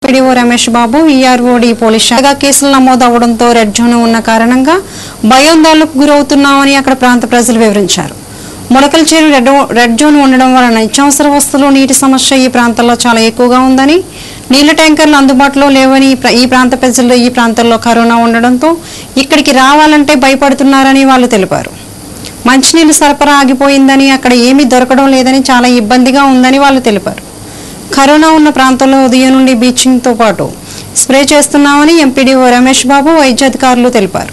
పిడిఓ రమేష్ బాబు ఈఆర్ఓడి పోలీస్ శాఖ కేసులు నమోదు అవడంతో రెడ్ జోన్ ఉన్న కారణంగా భయోందోళనకు గురవుతున్నామని అక్కడ ప్రాంత ప్రజలు వివరించారు ముడకల చేరు రెడ్ రెడ్ జోన్ ఉండడం వలన నిత్యావసర వస్తువులు నీటి సమస్య ఈ ప్రాంతంలో చాలా ఎక్కువగా ఉందని నీళ్ల ట్యాంకర్లు అందుబాటులో లేవని ఈ ప్ర- ఈ ప్రాంత ప్రజలు ఈ ప్రాంతంలో కరోనా ఉండడంతో ఇక్కడికి రావాలంటే భయపడుతున్నారని వాళ్ళు తెలిపారు మంచినీళ్ళు సరఫరా ఆగిపోయిందని అక్కడ ఏమీ దొరకడం లేదని చాలా ఇబ్బందిగా ఉందని వాళ్ళు తెలిపారు కరోనా ఉన్న ప్రాంతంలో ఉదయం నుండి బీచింగ్తో పాటు స్ప్రే చేస్తున్నామని ఎంపీడీఓ రమేష్ బాబు వైద్యాధికారులు తెలిపారు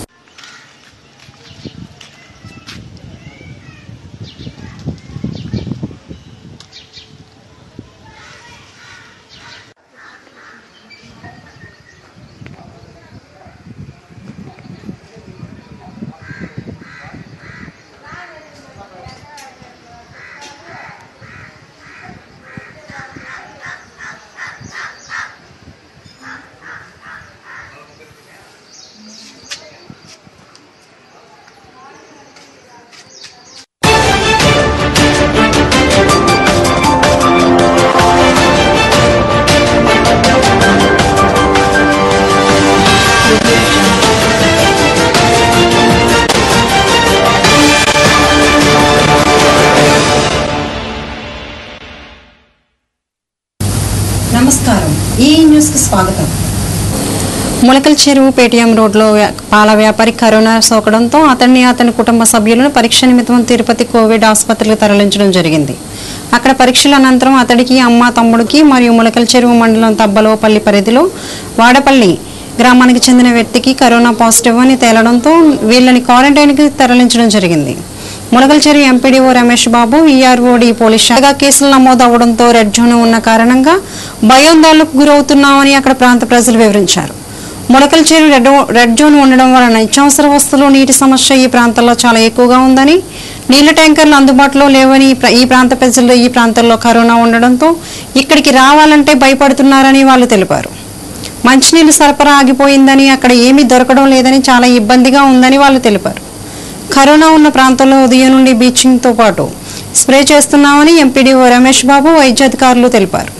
నమస్కారం ఈ న్యూస్కి స్వాగతం ములకల చెరువు పేటీఎం రోడ్లో వ్యా- పాల వ్యాపారి కరోనా సోకడంతో అతన్ని అతని కుటుంబ సభ్యులను పరీక్ష నిమిత్తం తిరుపతి కోవిడ్ ఆసుపత్రికి తరలించడం జరిగింది అక్కడ పరీక్షల అనంతరం అతడికి అమ్మ తమ్ముడికి మరియు ములకల చెరువు మండలం తబ్బలోపల్లి పరిధిలో వాడపల్లి గ్రామానికి చెందిన వ్యక్తికి కరోనా పాజిటివ్ అని తేలడంతో వీళ్ళని క్వారంటైన్కి తరలించడం జరిగింది ములగల్చెరు ఎంపీడీఓ రమేష్ బాబు ఈఆర్ఓడి పోలీస్ శాఖ కేసులు నమోదు అవడంతో రెడ్ జోన్ ఉన్న కారణంగా భయోందోళనకు గురవుతున్నామని అక్కడ ప్రాంత ప్రజలు వివరించారు ములకల్చేరు రెడ్ రెడ్ జోన్ ఉండడం వలన నిత్యావసర వస్తువులు నీటి సమస్య ఈ ప్రాంతంలో చాలా ఎక్కువగా ఉందని నీళ్ల ట్యాంకర్లు అందుబాటులో లేవని ఈ ప్ర- ఈ ప్రాంత ప్రజలు ఈ ప్రాంతంలో కరోనా ఉండడంతో ఇక్కడికి రావాలంటే భయపడుతున్నారని వాళ్ళు తెలిపారు మంచినీళ్ళు సరఫరా ఆగిపోయిందని అక్కడ ఏమీ దొరకడం లేదని చాలా ఇబ్బందిగా ఉందని వాళ్ళు తెలిపారు కరోనా ఉన్న ప్రాంతంలో ఉదయం నుండి బీచింగ్తో పాటు స్ప్రే చేస్తున్నామని ఎంపీడీఓ రమేష్ బాబు వైద్యాధికారులు తెలిపారు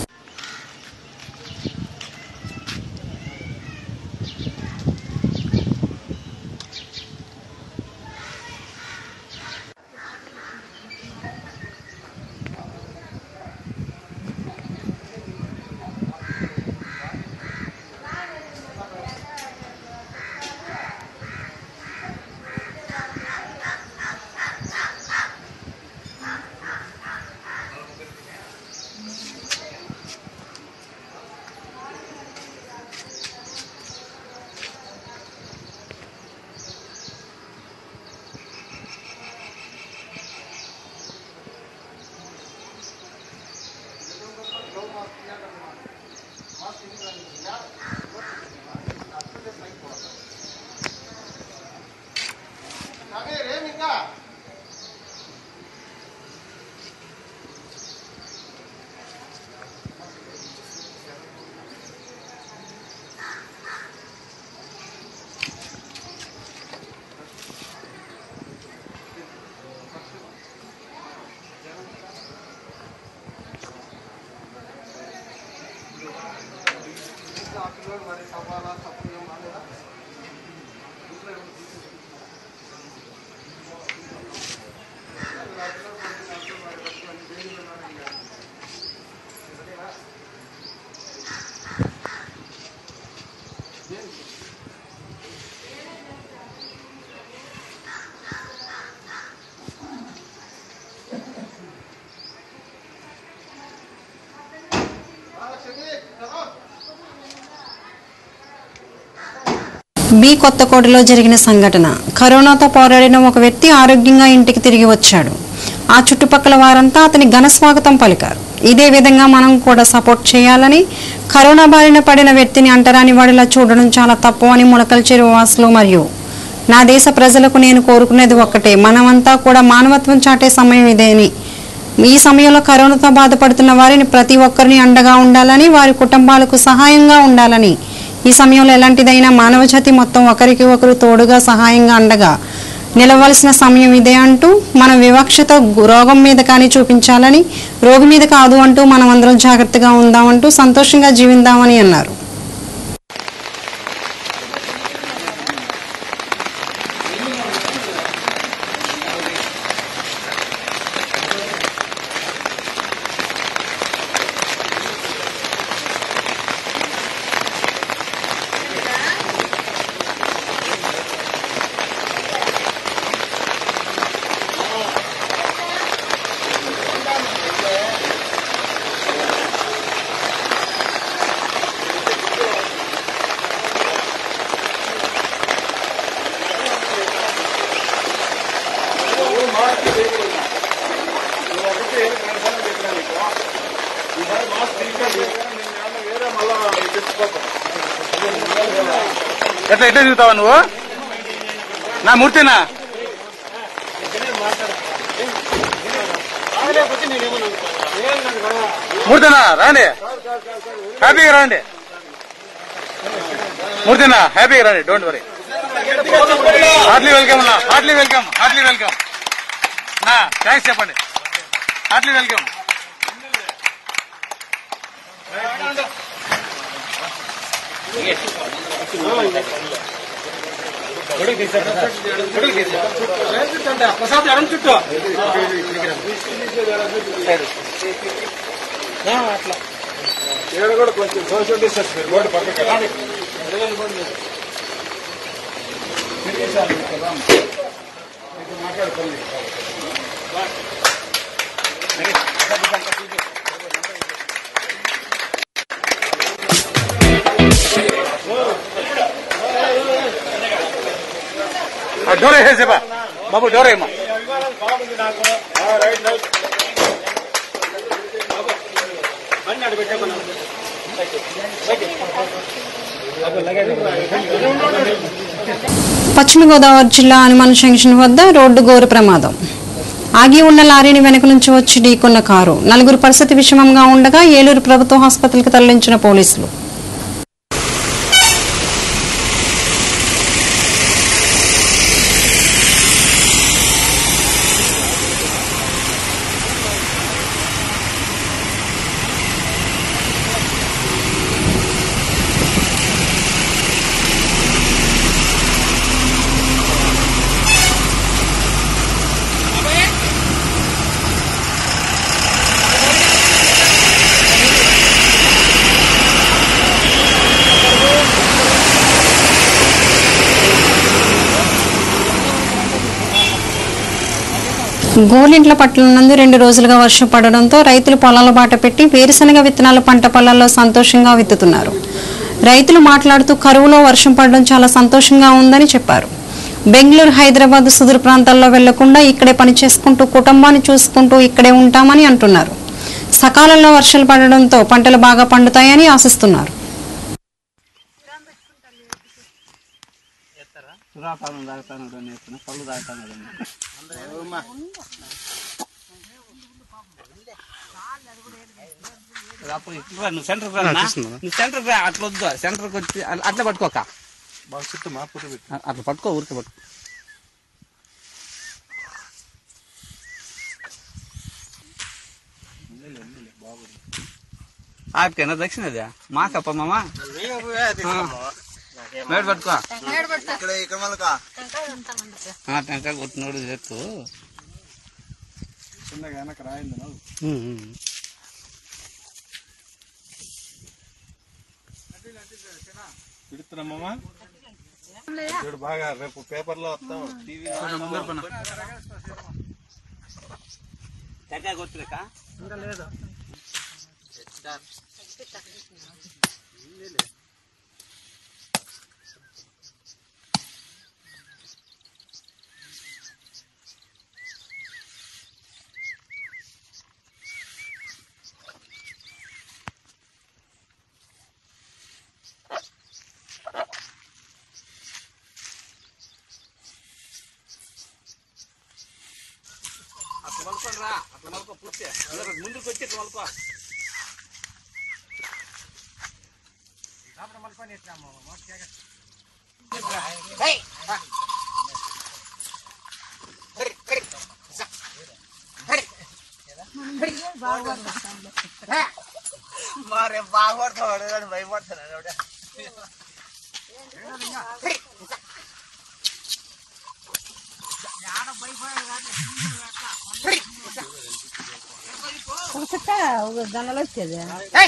బి కొత్తకోటలో జరిగిన సంఘటన కరోనాతో పోరాడిన ఒక వ్యక్తి ఆరోగ్యంగా ఇంటికి తిరిగి వచ్చాడు ఆ చుట్టుపక్కల వారంతా అతని ఘన స్వాగతం పలికారు ఇదే విధంగా మనం కూడా సపోర్ట్ చేయాలని కరోనా బారిన పడిన వ్యక్తిని అంటరాని వాడిలా చూడడం చాలా తప్పు అని ములకల చెరువు వాసులు మరియు నా దేశ ప్రజలకు నేను కోరుకునేది ఒక్కటే మనమంతా కూడా మానవత్వం చాటే సమయం ఇదేని ఈ సమయంలో కరోనాతో బాధపడుతున్న వారిని ప్రతి ఒక్కరిని అండగా ఉండాలని వారి కుటుంబాలకు సహాయంగా ఉండాలని ఈ సమయంలో ఎలాంటిదైనా మానవజాతి మొత్తం ఒకరికి ఒకరు తోడుగా సహాయంగా అండగా నిలవలసిన సమయం ఇదే అంటూ మన వివక్షత గు- రోగం మీద కానీ చూపించాలని రోగి మీద కాదు అంటూ మనం అందరం జాగ్రత్తగా ఉందామంటూ సంతోషంగా జీవిందామని అన్నారు ఎట్లా ఎట్లా దిగుతావా నువ్వు నా మూర్తినా మూర్తినా రాండి హ్యాపీగా రండి మూర్తినా హ్యాపీగా రండి డోంట్ వరీ హార్ట్లీ వెల్కమ్ నా హార్ట్లీ వెల్కమ్ హార్ట్లీ వెల్కమ్ నా థ్యాంక్స్ చెప్పండి హార్ట్లీ వెల్కమ్ ప్రసాద్ ఎడం చుట్టూ కూడా కొంచెం సోషల్ డిస్టెన్స్ మీరు బోర్డు పక్కకి మాట్లాడుకోండి డోర్ వేసేపా బాబు డోర్ ఏమా పశ్చిమ గోదావరి జిల్లా హనుమాన్ జంక్షన్ వద్ద రోడ్డు గోరు ప్రమాదం ఆగి ఉన్న లారీని వెనక నుంచి వచ్చి ఢీకొన్న కారు నలుగురు పరిస్థితి విషమంగా ఉండగా ఏలూరు ప్రభుత్వ ఆసుపత్రికి తరలించిన పోలీసులు గోలింట్ల పట్టణం నందు రెండు రోజులుగా వర్షం పడడంతో రైతులు పొలాల బాట పెట్టి వేరుశనగ విత్తనాలు పంట పొలాల్లో సంతోషంగా విత్తుతున్నారు రైతులు మాట్లాడుతూ కరువులో వర్షం పడడం చాలా సంతోషంగా ఉందని చెప్పారు బెంగళూరు హైదరాబాద్ సుదూర ప్రాంతాల్లో వెళ్లకుండా ఇక్కడే పని చేసుకుంటూ కుటుంబాన్ని చూసుకుంటూ ఇక్కడే ఉంటామని అంటున్నారు సకాలంలో వర్షాలు పడడంతో పంటలు బాగా పండుతాయని ఆశిస్తున్నారు సురాపానం తాగుతాను నేర్చుకున్నా పళ్ళు తాగుతాను అప్పుడు ఇట్లా నువ్వు సెంటర్ రా అన్నా. నువ్వు సెంటర్ రా అట్లా వద్దు సెంటర్కి వచ్చి అట్లా- అట్లా పట్టుకోక బాగా చుట్టూ మా పుట్టు పెట్టి అ- అట్లా పట్టుకో ఊరికే పట్టుకో ఆపికేనా దక్షిణది మాకప్ప మామ మేడ పట్టుకో ఆ, టెంకాయ కొట్టినోడు చేస్తూ చిన్నగా వెనక రాయింది నువ్వు పిడుతున్నామమ్మా చూడు బాగా రేపు పేపర్లో వస్తాం టీవీ టెంకాయ కొట్టులేక అట్లా మలుకోండి రా అట్లా మలుకో పూర్తి ముందుకు వచ్చి ఇట్లా మలుకో మారే బాగుపడతాడు కానీ భయపడతాడు ఎవడే దండలు వచ్చేది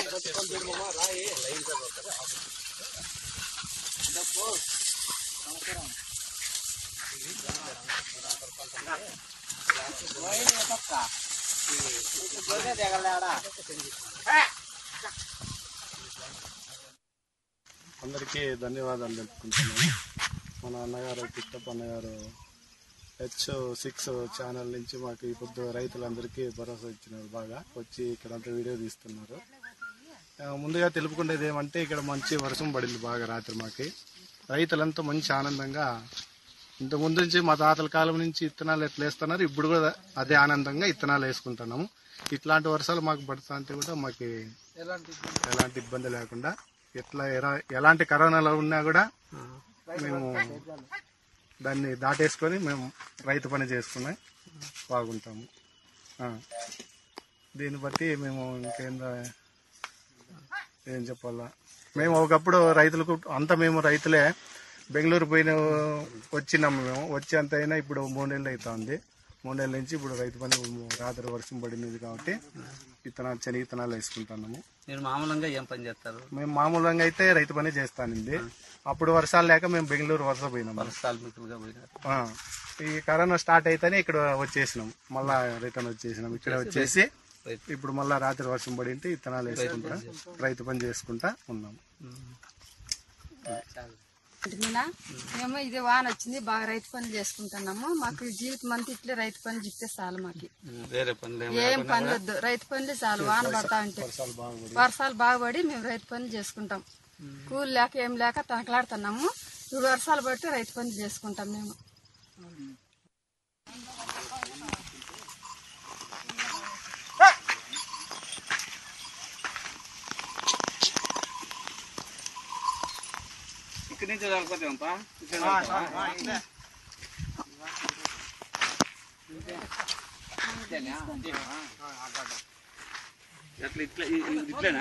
అందరికీ ధన్యవాదాలు తెలుపుకుంటున్నాను మన అన్నగారు కిట్టప్ప అన్నగారు హెచ్ సిక్స్ ఛానల్ నుంచి మాకు ఈ పొద్దు రైతులందరికీ భరోసా ఇచ్చినారు బాగా వచ్చి ఇక్కడంతా వీడియో తీస్తున్నారు ఆ, ముందుగా తెలుపుకునేది ఏమంటే ఇక్కడ మంచి వర్షం పడింది బాగా రాత్రి మాకి రైతులంతా మంచి ఆనందంగా ఇంత ముందు నుంచి మా తాతల కాలం నుంచి ఇత్తనాలు ఎట్లా వేస్తున్నారు ఇప్పుడు కూడా అదే ఆనందంగా ఇత్తనాలు వేసుకుంటున్నాము ఇట్లాంటి వర్షాలు మాకు పడుతా అంటే కూడా మాకు ఎలాంటి ఇబ్బంది లేకుండా ఎట్లా ఎరా- ఎలాంటి కరోనాలో ఉన్నా కూడా మేము దాన్ని దాటేసుకొని మేము రైతు పని చేసుకుని బాగుంటాము ఆ. దీన్ని బట్టి మేము ఇంకేందా ఏం చెప్పాలా మేము ఒకప్పుడు రైతులకు అంతా మేము రైతులే బెంగళూరు పోయిన వచ్చినాము మేము వచ్చి అంత అయినా ఇప్పుడు మూడేళ్ళు అవుతుంది మూడేళ్ళ నుంచి ఇప్పుడు రైతు పని రాత్రి వర్షం పడినది కాబట్టి విత్తనాలు శనగ విత్తనాలు వేసుకుంటున్నాము మీరు మామూలుగా ఏం పని చేస్తారు మేము మామూలుగా అయితే రైతు పని చేస్తానండి అప్పుడు వర్షాలు లేక మేము బెంగళూరు వరుస పోయినాము వర్షాలు మిక్కులుగా పోయినారు ఆ, ఈ కరోనా స్టార్ట్ అయితేనే ఇక్కడ వచ్చేసినాం మళ్ళా రిటర్న్ వచ్చేసినాం ఇక్కడ వచ్చేసి ఇప్పుడు మళ్ళా రాత్రి వర్షం పడింటే ఇత్తనాలు వేసుకుంటా రైతు పని చేసుకుంటా ఉన్నాం మీనా మేము ఇది వాన వచ్చింది బాగా రైతు పని చేసుకుంటున్నాము మాకు జీవితం అంతా ఇట్లే రైతు పని చెప్తే చాలు మాకు వేరే పనులు ఏం ఏం పని వద్దు రైతు పనులు చాలు వాన పడతా ఉంటే వర్షాలు బాగుపడి మేము రైతు పని చేసుకుంటాం కూలి లేక ఏం లేక తనకలాడుతున్నాము ఇప్పుడు వర్షాలు పడితే రైతు పని చేసుకుంటాం మేము ఇక్కడి నుంచి వెళ్ళిపోతాంపా ఎట్లా ఇట్లా ఇ- ఇ- ఇట్లేనా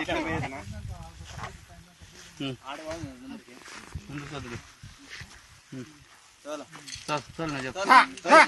ఉమ్. ముందుకు వదిలి. ఉమ్. చాలు, చాలు నేను చెప్తా.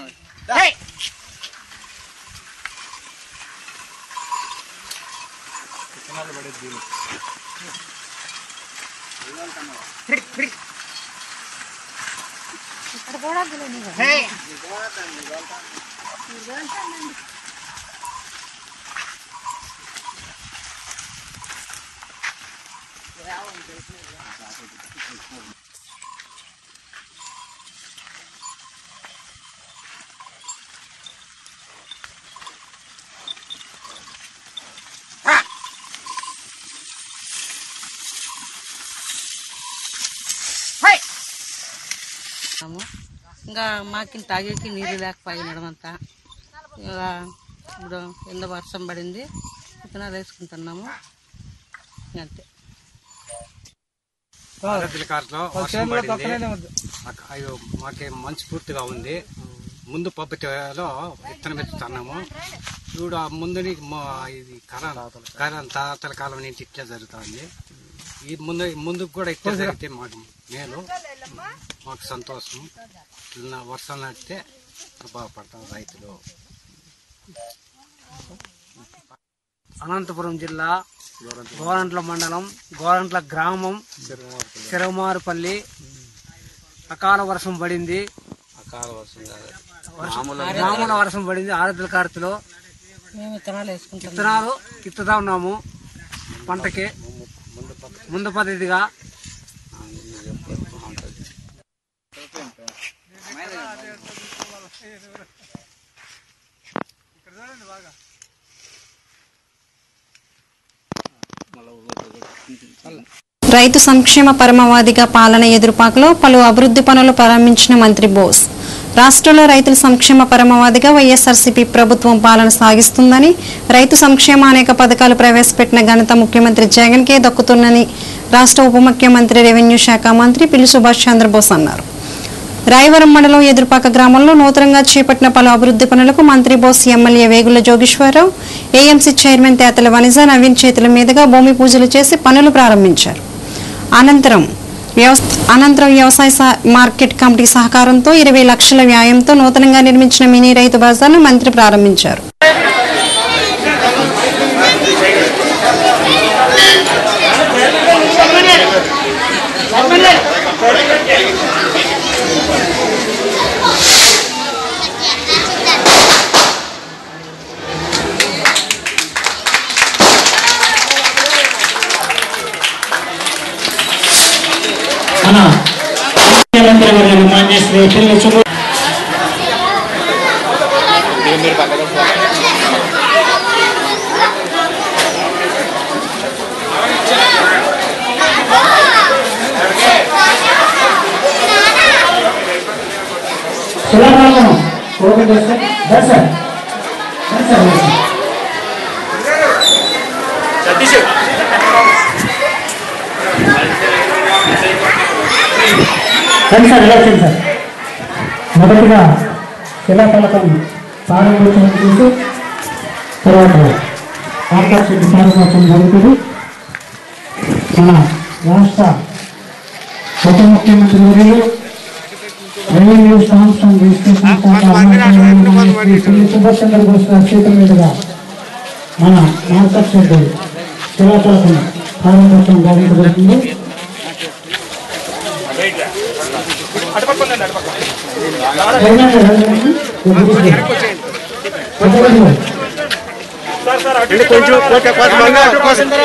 ఉన్నాము. ఇంకా మాకి తాగేకి నీరు లేకపోయినాడు అంతా ఇక ఇప్పుడు ఎండ వర్షం పడింది విత్తనాలు వేసుకుంటున్నాము అంతే ఆరోగ్యకారులో వర్షం పడింది మాకు అయ్యో మాకే మంచి పూర్తిగా ఉంది ముందు పద్ధతిలో విత్తనం ఎత్తుతున్నాము ఇప్పుడు ఆ ముందు నీ- మా ఇది కరోనా కరోనా తాతల కాలం నుంచి ఇట్లా జరుగుతుంది ఈ ముందు ముందుకు కూడా ఇట్లా జరిగితే మాకు మేలు మాకు సంతోషం ఇట్లా వర్షం నడితే బాగుపడతాం రైతులు అనంతపురం జిల్లా గోరంట్ల మండలం గోరంట్ల గ్రామం సిరమారుపల్లి అకాల వర్షం పడింది అకాల వర్షం కాదు మామూలు వర్షం పడింది ఆరుద్ర కార్తెలో మేము విత్తనాలు వేసుకుంటాం విత్తనాలు విత్తుతా ఉన్నాము పంటకి ముందు పద్ధతిగా రైతు సంక్షేమ పరమవాదిగా పాలన ఎదురుపాకలో పలు అభివృద్ధి పనులు ప్రారంభించిన మంత్రి బోస్ రాష్ట్రంలో రైతుల సంక్షేమ పరమవాదిగా వైఎస్ఆర్సీపీ ప్రభుత్వం పాలన సాగిస్తుందని రైతు సంక్షేమ అనేక పథకాలు ప్రవేశపెట్టిన ఘనత ముఖ్యమంత్రి జగన్కే దక్కుతుందని రాష్ట్ర ఉప ముఖ్యమంత్రి రెవెన్యూ శాఖ మంత్రి పిల్లి సుభాష్ చంద్రబోస్ అన్నారు రాయవరం మండలం ఎదురుపాక గ్రామంలో నూతనంగా చేపట్టిన పలు అభివృద్ధి పనులకు మంత్రి Bose MLA Vegula Jogeswararao AMC chairman Thethala Vanija Naveen చేతుల మీదుగా భూమి పూజలు చేసి పనులు ప్రారంభించారు అనంతరం వ్యవస్- అనంతరం వ్యవసాయ సహ- మార్కెట్ కమిటీ సహకారంతో ఇరవై లక్షల వ్యాయంతో నూతనంగా నిర్మించిన మినీ రైతు బజార్ను మంత్రి ప్రారంభించారు మన ముఖ్యమంత్రి వర్యులు మాన్య Shri Pilli Subbu Silaramam okay sir sir sir sir రండి సార్ ఇలా వచ్చేయండి సార్ మొదటిగా శిలాఫలకం ప్రారంభోత్సవం చేసి తర్వాత ఆకాశ ప్రారంభోత్సవం జరుగుతుంది మన రాష్ట్ర ఉప ముఖ్యమంత్రి వర్యులు రెవెన్యూ సంస్థ రిజిస్ట్రేషన్ శాఖ శ్రీ సుభాష్ చంద్రబోస్ గారి చేతుల మీదుగా మన మార్కెట్ షెడ్ శిలాఫలకం ప్రారంభోత్సవం జరుగుతుంది కొంచెం ఓకే కొంతమంది అటు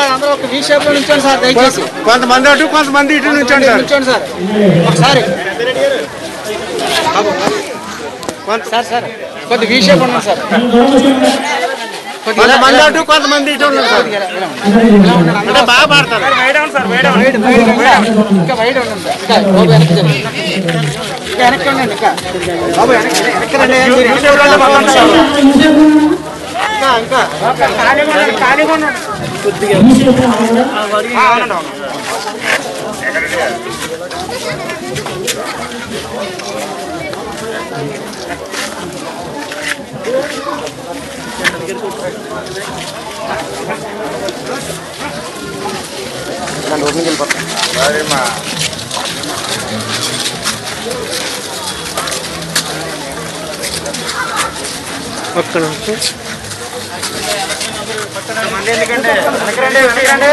కొంతమంది అటు కొంతమంది ఇటు నుంచండి సార్ ఒకసారి సార్ సార్ కొద్ది వీ షేప్ ఉన్నాం సార్ కొంతమంది అటు కొంతమంది ఇటు ఉన్నారు సార్ అంటే బాగా పాడతారు ఇంకా వైడ్ ఉండండి ఇంకా బాబు వెనక్కి జరగండి. ఇంకా వెనక్కి ఉండండి ఇంకా బాబు వెనక్కి వెనక్కి రండి మీరు వెనక్కి రండి. ఇంకా ఇంకా ఖాళీగా ఉండండి ఖాళీగా ఉండండి కొద్దిగా ఆ, అవునండి అవును ఎందుకంటే వెనక్కి రండి వెనక్కి రండి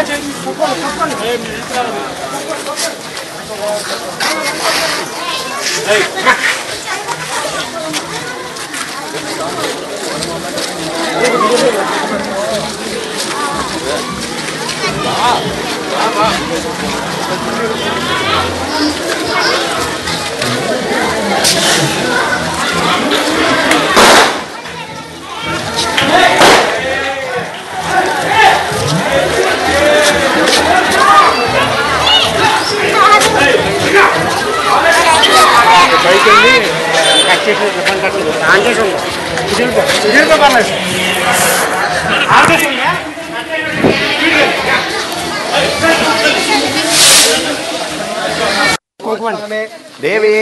దేవీ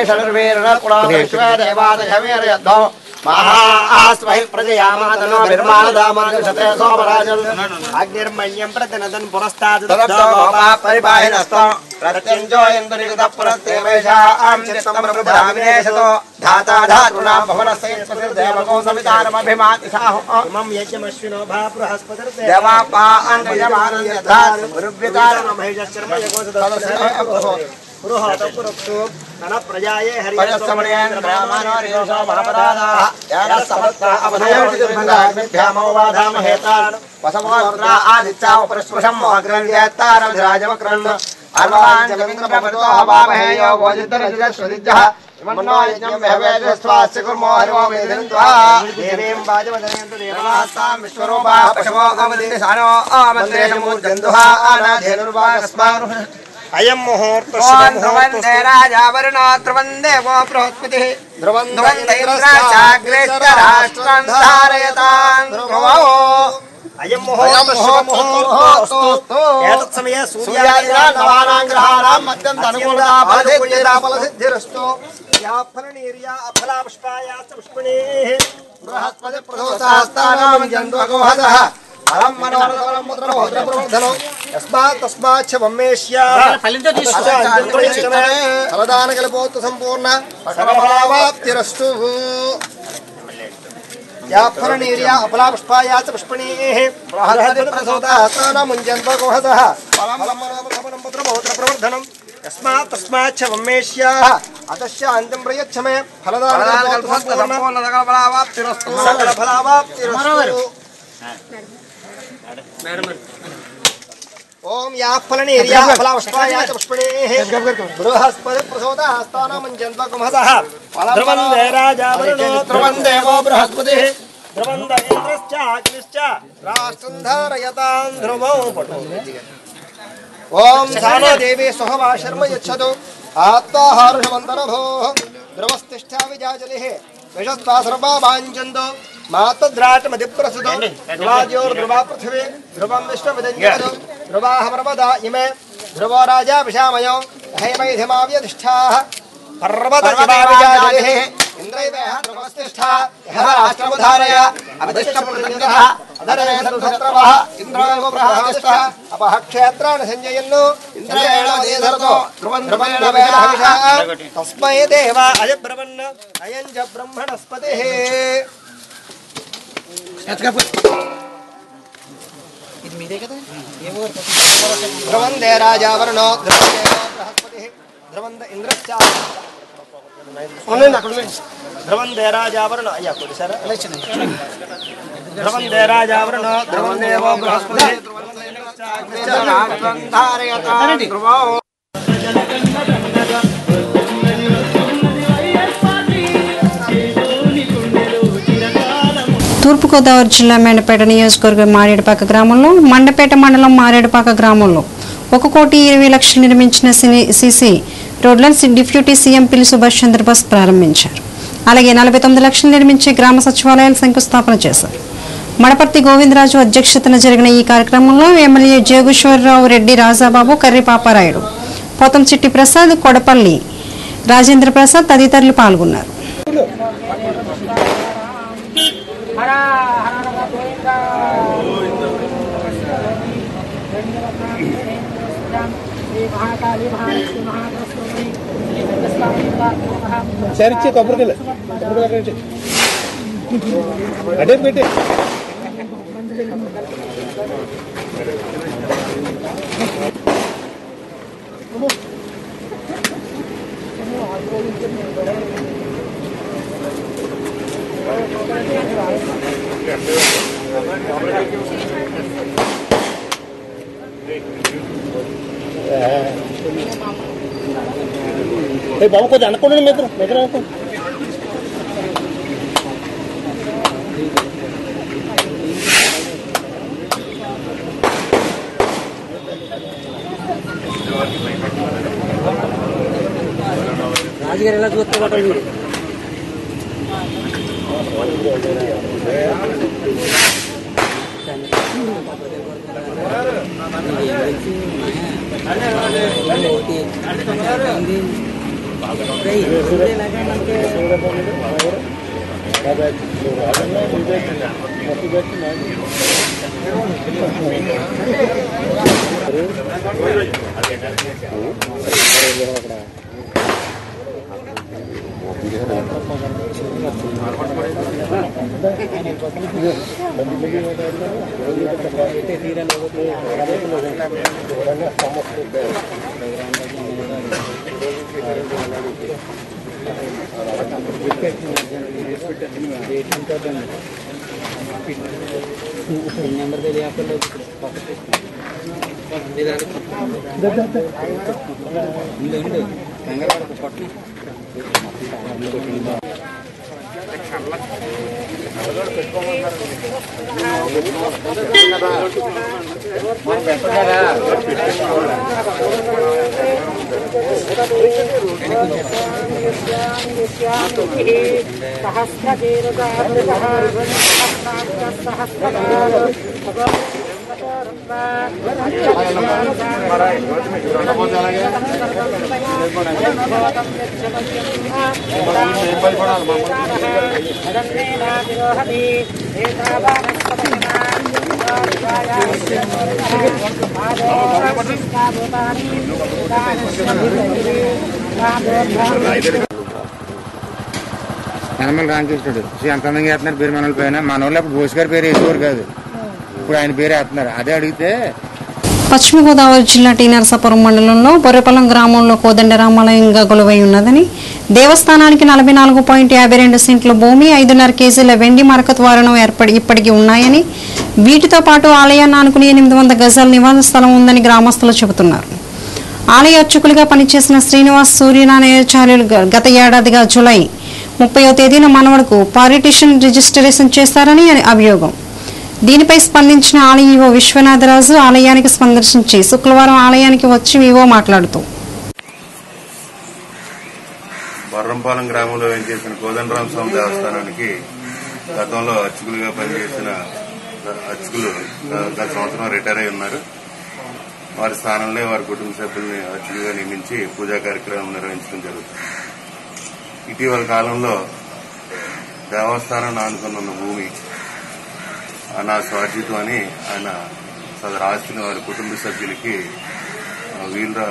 షడర్వేరణకులాదేవాదయవేరయద్ధో మహాస్వహి ప్రజయామాదనో నిర్మాణదామానుషతే సోమరాజన్ అగ్నిర్మణ్యం ప్రతినదన్ పురస్తాద్ ప్రత్యంజోయందు నిగత పురస్తేవేషాం చిత్తం ప్రభుధామినేశతో ధాతా ధాతునా భవనస్యైస్పతిర్దేవకో సవితారమభిమాతి సాహు ఇమం యజ్ఞమశ్వినో భా బృహస్పతిర్దే దేవాపా అంగయమానం యథా గురువ్యతారణ మహిషశర్మ యగోసదస్య పురోహత పురక్తు నన ప్రజాయే హరియస్సమణేంద్ర బ్రాహ్మణో రేషో మహాపరాధాః యాన సమస్త అవధయోజితభంగాగ్నిభ్యామోవాధామహేతాన్ వసమోగ్రా ఆదిత్యావ పరస్పృశం మోగ్రంధ్యేత్తారవిరాజమక్రన్ అర్వాన్ జగమింద్ర భవతో హవామహేయో గోజితరజితశ్వదిజ్జః ఇమన్నో యజ్ఞం విహవేజస్వాస్య కుర్మో హరిమో వేదిన్వా దేవీం వాజవదనేంద్ర దేవాస్తాం విశ్వరూపాః పశవో అవదిశానో ఆమంత్రేషమూర్జందుహా ఆనాధేనుర్వాగస్మాన్ అయం ముహూర్త ధ్రువందే రాజా వరుణో ధ్రువందే వో బృహస్పతి ధ్రువందేంద్రాగ్రేష్టరాష్ట్రం ధారయతాం ధ్రువో అయం ముహూర్త ఏతత్ సమయే సూర్యాదినా నవానాం గ్రహాణాం మధ్యం అనుకూలతా ఫలసిద్ధిరస్తు या फलनीर्या अफलापुष्पायाश्च पुष्पिणीः बृहस्पति प्रसोतास्तानां जन्त्वगोहदः फलं मनोरथफलं मुद्रमोद्रप्रवर्धनो यस्मात् तस्माच्च वम्मेष्याः फलदानकल्पोक्त सम्पूर्ण सर्वफलावाप्तिरस्तु या फलनीर्या अफलापुष्पाया च पुष्पिणीः बृहस्पति प्रसोतास्तानां जन्त्वगोहदः फलं मनोरथफलं मुद्रमोद्रप्रवर्धनम् यस्मात् तस्माच्च वम्मेष्याः अतश्च अन्तं प्रयच्छ मे फलदानकल्पोक्त सकलफलावाप्तिरस्तु ओम या फलनीर्या फलावष्टाया च पुष्पिणीः बृहस्पति प्रसोदास्तानां जन्त्वकुमहसः ध्रुवन्दे राजा वरुणो ध्रुवन् देवो बृहस्पतिः ध्रुवन्द इन्द्रश्च अग्निश्च राष्ट्रं धारयतां ध्रुवौ पटो ओम सानो देवी सुहवा शर्म यच्छतु आत्माहारुषमन्तरभोः ध्रुवस्तिष्ठा विजाजलिः विषत्वा सर्वा वाञ्छन्तु मातद्राटमधिप्रसुतो ध्रुवाद्योर्ध्रुवा पृथिवी ध्रुवं विश्वविदञ्जतो ध्रुवाहमर्वदा इमे ध्रुवो राजा विशामयो हैमैधिमाव्यधिष्ठाः पर्वतविजाजलिः इन्द्रैवेह ध्रुवस्तिष्ठा यः राष्ट्रमुधारय अभिदिष्टप्रतिनिधः अधरेन्द्रसत्रवः इन्द्रो बृहस्पतिः अपः क्षेत्राणि सञ्जयन्नु इन्द्रेण मदीधरतो ध्रुवं ध्रुवं ध्रुवेण हविषा तस्मै देव अयब्रवन् अयं च ब्रह्मणस्पतिः ధ్రువందే రాజావరుణో ధ్రువందేవో బృహస్పతి ధ్రువంద ఇంద్రశ్చ ధ్రువందే రాజావరుణ అయ్యా కొద్దిసారా ధ్రువందే రాజావరుణో ధ్రువందేవో బృహస్పతి ధ్రువో తూర్పుగోదావరి జిల్లా మెండపేట నియోజకవర్గం మారేడుపాక గ్రామంలో మండపేట మండలం మారేడుపాక గ్రామంలో ఒక కోటి ఇరవై లక్షలు నిర్మించిన సిని- సిసి రోడ్లను సి- డిప్యూటీ సీఎం పిల్లి సుభాష్ చంద్రబోస్ ప్రారంభించారు అలాగే నలభై తొమ్మిది లక్షలు నిర్మించే గ్రామ సచివాలయాలు శంకుస్థాపన చేశారు మడపర్తి గోవిందరాజు అధ్యక్షతన జరిగిన ఈ కార్యక్రమంలో ఎమ్మెల్యే జోగేశ్వరరావు రెడ్డి రాజాబాబు కర్రి పాపారాయుడు పోతంచెట్టి ప్రసాద్ కొడపల్లి రాజేంద్ర ప్రసాద్ తదితరులు పాల్గొన్నారు సరిచ్చే కొబ్బరికాయలు కొబ్బరికాయలు అడే పెట్టి ఏ బాబు కొద్దిగా అనుకోండి మిత్రం మిత్రం అనుకోండి రాజుగారు ఎలా చూస్తే వీడు నెంబర్ తెలియకుండా ఉండు ఉండు కంగారు పడకు కొట్టు సహస్ర యనమల రామకృష్ణుడు శ్రీ ఎంత అందంగా వేస్తున్నారు పేరు మనల పైన మన వాళ్ళు అప్పుడు బోస్ గారి పేరు వేసేవారు కాదు ఇప్పుడు ఆయన పేరు వేస్తున్నారు అదే అడిగితే పశ్చిమ గోదావరి జిల్లా టీ నరసాపురం మండలంలో బొర్రెపల్లం గ్రామంలో కోదండ రామాలయంగా కొలువై ఉన్నదని దేవస్థానానికి నలభై నాలుగు పాయింట్ యాభై రెండు సెంట్ల భూమి ఐదున్నర కేజీల వెండి మరక ద్వారణం ఏర్పడి ఇప్పటికీ ఉన్నాయని వీటితో పాటు ఆలయాన్ని ఆనుకుని ఎనిమిది వందల గజాల నివాస స్థలం ఉందని గ్రామస్తులు చెబుతున్నారు ఆలయ అర్చకులుగా పనిచేసిన శ్రీనివాస్ సూర్యనారాయణాచార్యులు గ- గత ఏడాదిగా జులై ముప్పయో తేదీన మనవడకు పారిటిషన్ రిజిస్ట్రేషన్ చేశారని అభియోగం దీనిపై స్పందించిన ఆలయ ఈవో విశ్వనాథరాజు ఆలయానికి సందర్శించి శుక్రవారం ఆలయానికి వచ్చి ఈవో మాట్లాడుతూ బర్రంపాలెం గ్రామంలో వేంచేసిన కోదండరామ స్వామి దేవస్థానానికి గతంలో అర్చకులుగా పనిచేసిన అర్చకులు గత సంవత్సరం రిటైర్ అయి ఉన్నారు వారి స్థానంలో వారి కుటుంబ సభ్యుల్ని అర్చకులుగా నియమించి పూజా కార్యక్రమం నిర్వహించడం జరుగుతుంది ఇటీవల కాలంలో దేవస్థానాన్ని ఆనుకున్న భూమి ఆ నా స్వార్జితం అని ఆయన సదరు ఆస్తిని వారి కుటుంబ సభ్యులకి ఆ, వీలు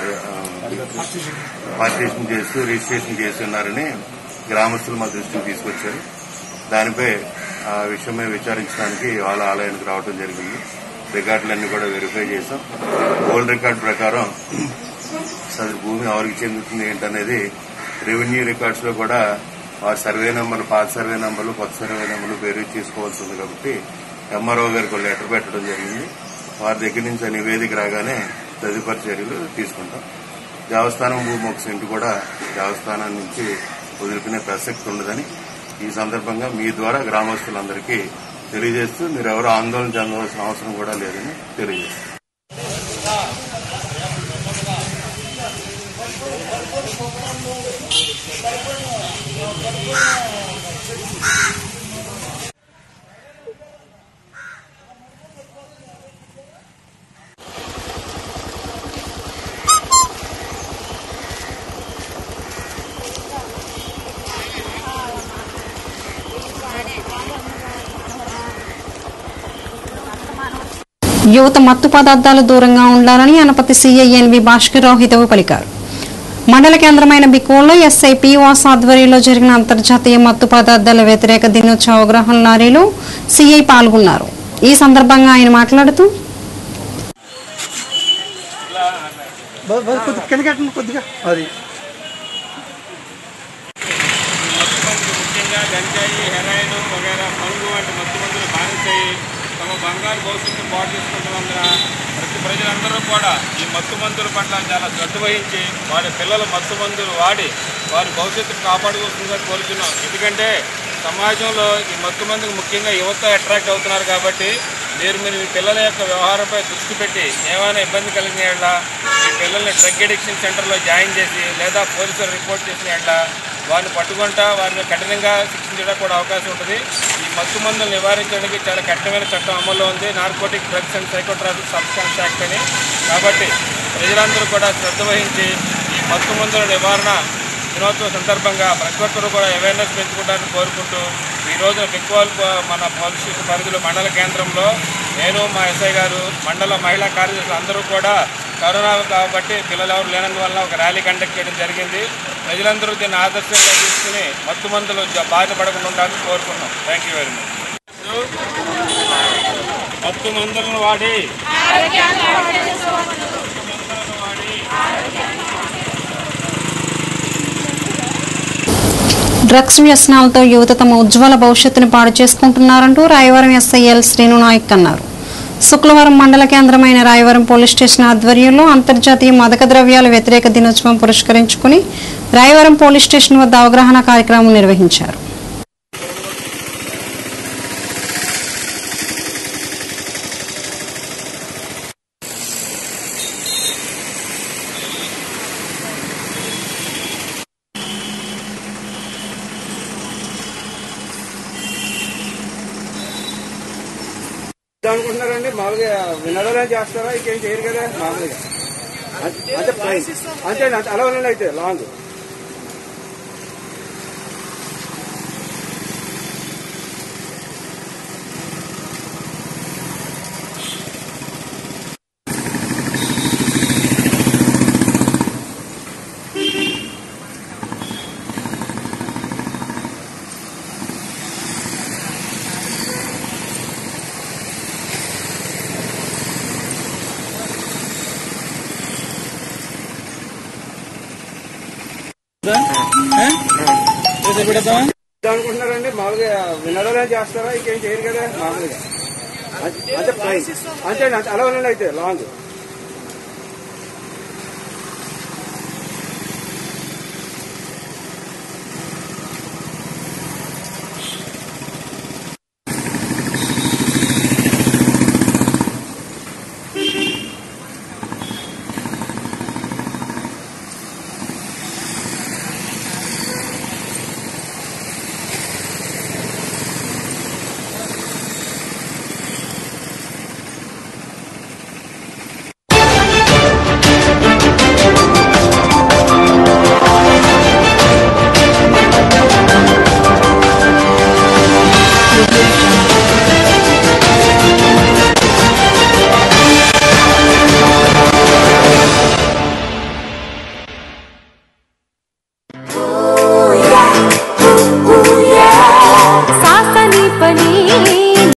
పార్టీషన్ చేస్తూ రిజిస్ట్రేషన్ చేసి ఉన్నారని గ్రామస్తులు మా దృష్టికి తీసుకొచ్చారు దానిపై ఆ విషయమై విచారించడానికి వాళ్ళ ఆలయానికి రావడం జరిగింది రికార్డులన్నీ కూడా వెరిఫై చేశాం ఓల్డ్ రికార్డ్ ప్రకారం సదరు భూమి ఎవరికి చెందుతుంది ఏంటనేది రెవెన్యూ రికార్డ్స్ లో కూడా వారి సర్వే నెంబర్లు పాత సర్వే నెంబర్లు కొత్త సర్వే నెంబర్లు వేరు చేసుకోవాల్సి ఉంది కాబట్టి ఎంఆర్ఓ గారికి ఒక లెటర్ పెట్టడం జరిగింది వారి దగ్గర నుంచి ఆ నివేదిక రాగానే తదుపరి చర్యలు తీసుకుంటాం దేవస్థానం భూమి ఒక సెంటు కూడా దేవస్థానం నుంచి వదులుకునే ప్రసక్తి ఉండదని ఈ సందర్భంగా మీ ద్వారా గ్రామస్తులందరికీ తెలియజేస్తూ మీరు ఎవరు ఆందోళన చెందవలసిన అవసరం కూడా లేదని తెలియజేస్తారు యువత మత్తు పదార్థాలు దూరంగా ఉండాలని అనపతి సిఐఎన్వి భాస్కర్రావు హితవు పలికారు మండల కేంద్రమైన బికోలో ఎస్ఐ పి వాస్ ఆధ్వర్యంలో జరిగిన అంతర్జాతీయ మత్తు పదార్థాల వ్యతిరేక దినోత్సవ అవగాహన లారీలో సిఐ పాల్గొన్నారు ఈ సందర్భంగా ఆయన మాట్లాడుతూ కొద్దిగా కిందకెట్టండి కొద్దిగా అది ముఖ్యంగా గంజాయి హెరాయిన్ వగైరా పలుగు వంటి మత్తు మందులు బానిసయ్యి తమ బంగారు భవిష్యత్తు పాటు చేసుకుంటున్నందున ప్రతి ప్రజలందరూ కూడా ఈ మత్తు మందుల పట్ల చాలా శ్రద్ధ వహించి వారి పిల్లల మత్తు మందులు వాడి వారి భవిష్యత్తును కాపాడుకోవాల్సిందిగా కోరుతున్నాం ఎందుకంటే సమాజంలో ఈ మత్తు మందుకు ముఖ్యంగా యువత అట్రాక్ట్ అవుతున్నారు కాబట్టి మీరు మీరు మీ పిల్లల యొక్క వ్యవహారంపై దృష్టి పెట్టి ఏమైనా ఇబ్బంది కలిగిన యెడల మీ పిల్లల్ని డ్రగ్ అడిక్షన్ సెంటర్లో జాయిన్ చేసి లేదా పోలీసులు రిపోర్ట్ చేసిన యెడల వారిని పట్టుకుంటా వారిని కఠినంగా శిక్షించడానికి కూడా అవకాశం ఉంటుంది ఈ మత్తు మందులు నివారించడానికి చాలా కఠినమైన చట్టం అమల్లో ఉంది narcotic drugs and psychotropic substance act అని కాబట్టి ప్రజలందరూ కూడా శ్రద్ధ వహించి ఈ మత్తు మందుల నివారణ దినోత్సవం సందర్భంగా ప్రతి ఒక్కరూ కూడా అవేర్నెస్ పెంచుకుంటారని కోరుకుంటూ ఈ రోజున బిక్వాల్ మన పోలీస్ స్టేషన్ పరిధిలో మండల కేంద్రంలో నేను మా ఎస్ఐ గారు మండల మహిళా కార్యదర్శులు అందరూ కూడా కరోనా కాబట్టి పిల్లలు ఎవరు లేనందువల్ల ఒక ర్యాలీ కండక్ట్ చేయడం జరిగింది ప్రజలందరూ దీన్ని ఆదర్శంగా తీసుకుని మత్తు మందులు జ- బారిన పడకుండా ఉండాలని కోరుకున్నాం థ్యాంక్ యూ వెరీ మచ్ మత్తు మందులను వాడి డ్రగ్స్ వ్యసనాలతో యువత తమ ఉజ్వల భవిష్యత్తును పాడు చేసుకుంటున్నారంటూ రాయవరం ఎస్ఐ ఎల్ శ్రీను నాయక్ అన్నారు శుక్రవారం మండల కేంద్రమైన రాయవరం పోలీస్ స్టేషన్ ఆధ్వర్యంలో అంతర్జాతీయ మాదక ద్రవ్యాల వ్యతిరేక దినోత్సవం పురస్కరించుకుని రాయవరం పోలీస్ స్టేషన్ వద్ద అవగాహన కార్యక్రమం నిర్వహించారు చేద్దాం అనుకుంటున్నారండి మామూలుగా వినోదాలు చేస్తారా ఇంకేం చేయరు కదా మామూలుగా అంతే- అంటే ప్లైన్ అంతే అంతే అలా ఉండండి అయితే లాంగ్ చేద్దాం అనుకుంటున్నారండి మామూలుగా వినోదాలు చేస్తారా ఇంకేం చేయరు కదా మామూలుగా అంతే- అంటే ప్లైన్ అంతే అంతే అలా ఉండండి అయితే లాంగ్